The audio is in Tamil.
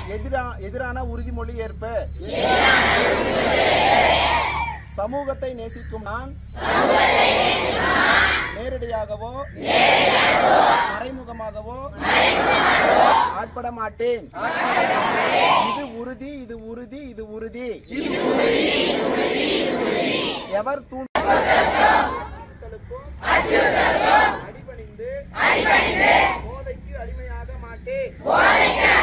எதிரா- எதிரான உறுதிமொழி ஏற்ப சமூகத்தை நேசிக்கும் நான் நேரடியாகவோ மறைமுகமாகவோ ஆட்பட மாட்டேன் இது உறுதி இது உறுதி இது உறுதி எவர் தூண் அச்சுறுத்தலுக்கும் அடிபணிந்து போதைக்கு அடிமையாக மாட்டேன்